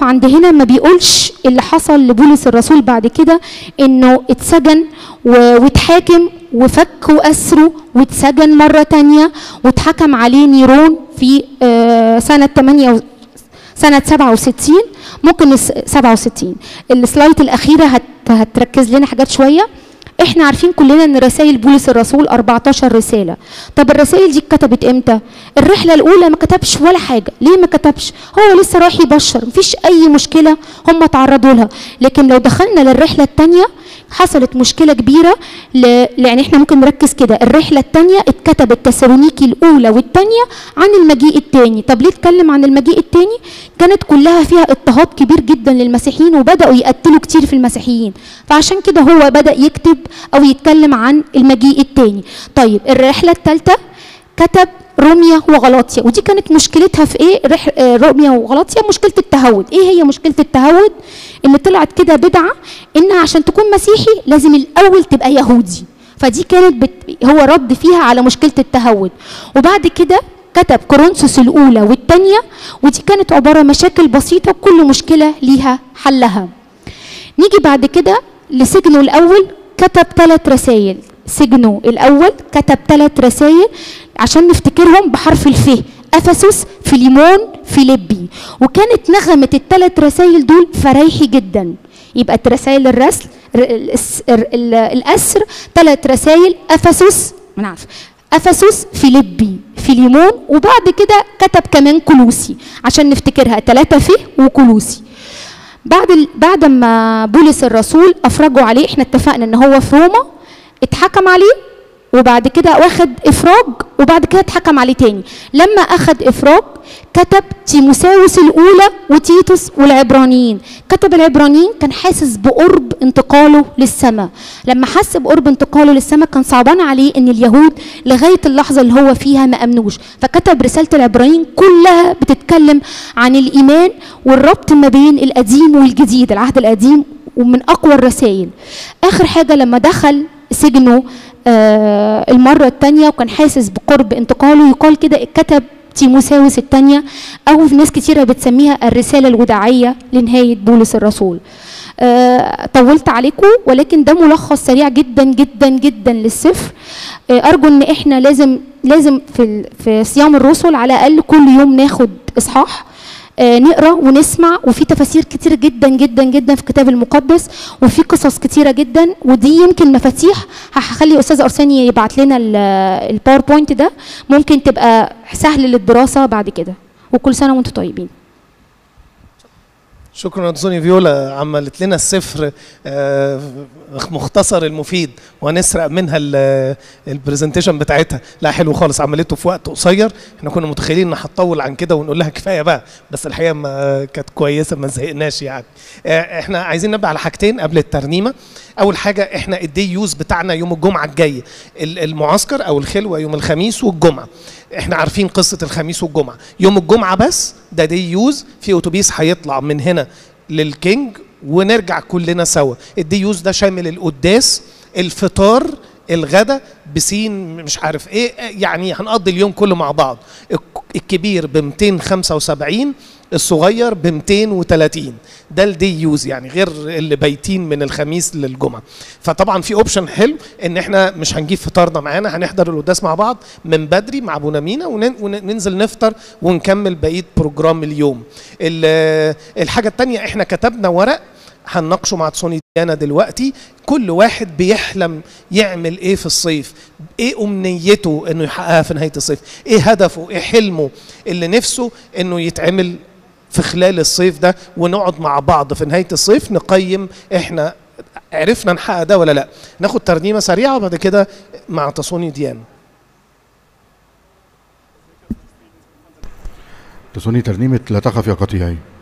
عند هنا ما بيقولش اللي حصل لبولس الرسول بعد كده انه اتسجن و- واتحاكم وفك واسره واتسجن مره تانية واتحكم عليه نيرون في آه، سنه 8 و- سنة 67 ممكن الس- 67 السلايد الأخيرة هت هتركز لنا حاجات شوية احنا عارفين كلنا ان رسائل بولس الرسول 14 رسالة طب الرسائل دي اتكتبت امتى الرحلة الاولى ما كتبش ولا حاجة ليه ما كتبش هو لسه رايح يبشر مفيش اي مشكلة هم تعرضوا لها لكن لو دخلنا للرحلة الثانية حصلت مشكلة كبيرة ل... يعني احنا ممكن نركز كده الرحلة الثانية اتكتبت تسالونيكي الأولى والثانية عن المجيء الثاني طب ليه اتكلم عن المجيء الثاني كانت كلها فيها اضطهاد كبير جدا للمسيحيين وبدأوا يقتلوا كتير في المسيحيين فعشان كده هو بدأ يكتب أو يتكلم عن المجيء الثاني طيب الرحلة الثالثة كتب روميا وغلاطيا ودي كانت مشكلتها في ايه رح... آه، روميا وغلاطيا مشكله التهود ايه هي مشكله التهود ان طلعت كده بدعه ان عشان تكون مسيحي لازم الاول تبقى يهودي فدي كانت بت... هو رد فيها على مشكله التهود وبعد كده كتب كورنثوس الاولى والثانيه ودي كانت عباره مشاكل بسيطه كل مشكله ليها حلها نيجي بعد كده لسجنه الاول كتب ثلاث رسائل سجنه الاول كتب ثلاث رسائل عشان نفتكرهم بحرف الف افسس فيليمون فيليبي وكانت نغمه الثلاث رسائل دول فريحي جدا يبقى رسائل الرسل ر- الس- ر- ال- الاسر ثلاث رسائل افسس انا عارفه افسس فيليبي فيليمون وبعد كده كتب كمان كلوسي عشان نفتكرها ثلاثه ف وكلوسي بعد ال... بعد ما بولس الرسول افرجوا عليه احنا اتفقنا ان هو في روما اتحكم عليه وبعد كده واخد افراج وبعد كده اتحكم عليه تاني لما اخد افراج كتب تيموساوس الاولى وتيتوس والعبرانيين كتب العبرانيين كان حاسس بقرب انتقاله للسماء لما حس بقرب انتقاله للسماء كان صعبان عليه ان اليهود لغايه اللحظه اللي هو فيها ما امنوش فكتب رساله العبرانيين كلها بتتكلم عن الايمان والربط ما بين القديم والجديد العهد القديم ومن اقوى الرسائل اخر حاجه لما دخل سجنه آه المره الثانيه وكان حاسس بقرب انتقاله يقال كده كتب تيموساوس الثانيه او في ناس كتيره بتسميها الرساله الوداعيه لنهايه بولس الرسول آه طولت عليكم ولكن ده ملخص سريع جدا جدا جدا للسفر آه ارجو ان احنا لازم لازم في ال- في صيام الرسل على الاقل كل يوم ناخد اصحاح آه، نقرا ونسمع وفي تفاسير كتير جدا جدا جدا في الكتاب المقدس وفي قصص كتيره جدا ودي يمكن مفاتيح هخلي استاذ ارساني يبعت لنا ال- الباوربوينت ده ممكن تبقى سهل للدراسه بعد كده وكل سنه وانتم طيبين شكرا انطوني فيولا عملت لنا السفر آه، مختصر المفيد وهنسرق منها ال- البرزنتيشن بتاعتها لا حلو خالص عملته في وقت قصير احنا كنا متخيلين انها هتطول عن كده ونقول لها كفايه بقى بس الحقيقه ما كانت كويسه ما زهقناش يعني آه، احنا عايزين نبدا على حاجتين قبل الترنيمه اول حاجه احنا الدي يوز بتاعنا يوم الجمعه الجاي ال- المعسكر او الخلوه يوم الخميس والجمعه احنا عارفين قصه الخميس والجمعه يوم الجمعه بس ده دي يوز في اتوبيس هيطلع من هنا للكينج ونرجع كلنا سوا الدي يوز ده شامل القداس الفطار الغدا بسين مش عارف ايه يعني هنقضي اليوم كله مع بعض الك- الكبير ب 275 الصغير ب 230 ده الدي يوز يعني غير اللي بايتين من الخميس للجمعه فطبعا في اوبشن حلو ان احنا مش هنجيب فطارنا معانا هنحضر القداس مع بعض من بدري مع ابونا مينا ون- وننزل نفطر ونكمل بقيه بروجرام اليوم ال- الحاجه الثانيه احنا كتبنا ورق هنناقشه مع تسوني ديانا دلوقتي كل واحد بيحلم يعمل ايه في الصيف ايه امنيته انه يحققها في نهايه الصيف ايه هدفه ايه حلمه اللي نفسه انه يتعمل في خلال الصيف ده ونقعد مع بعض في نهايه الصيف نقيم احنا عرفنا نحقق ده ولا لا ناخد ترنيمه سريعه وبعد كده مع تصوني ديانا تصوني ترنيمة لا تخف يا قطيعي